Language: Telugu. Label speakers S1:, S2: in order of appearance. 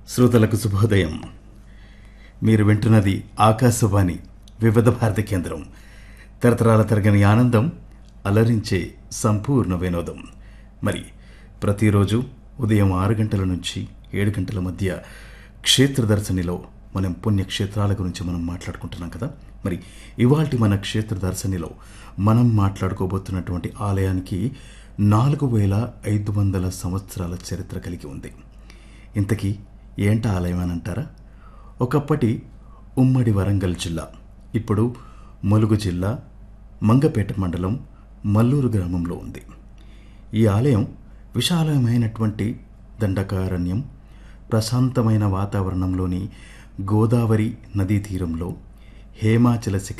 S1: శ్రోతలకు శుభోదయం మీరు వింటున్నది ఆకాశవాణి వివిధ భారతి కేంద్రం తరతరాల తరగని ఆనందం అలరించే సంపూర్ణ వినోదం మరి ప్రతిరోజు ఉదయం ఆరు గంటల నుంచి ఏడు గంటల మధ్య క్షేత్ర దర్శనిలో మనం పుణ్యక్షేత్రాల గురించి మనం మాట్లాడుకుంటున్నాం కదా మరి ఇవాల్టి మన క్షేత్ర దర్శనిలో మనం మాట్లాడుకోబోతున్నటువంటి ఆలయానికి నాలుగు వేల ఐదు వందల సంవత్సరాల చరిత్ర కలిగి ఉంది ఇంతకీ ఏంట ఆలయం అని అంటారా ఒకప్పటి ఉమ్మడి వరంగల్ జిల్లా ఇప్పుడు ములుగు జిల్లా మంగపేట మండలం మల్లూరు గ్రామంలో ఉంది ఈ ఆలయం విశాలమైనటువంటి దండకారణ్యం ప్రశాంతమైన వాతావరణంలోని గోదావరి నదీ తీరంలో హేమాచల శిఖర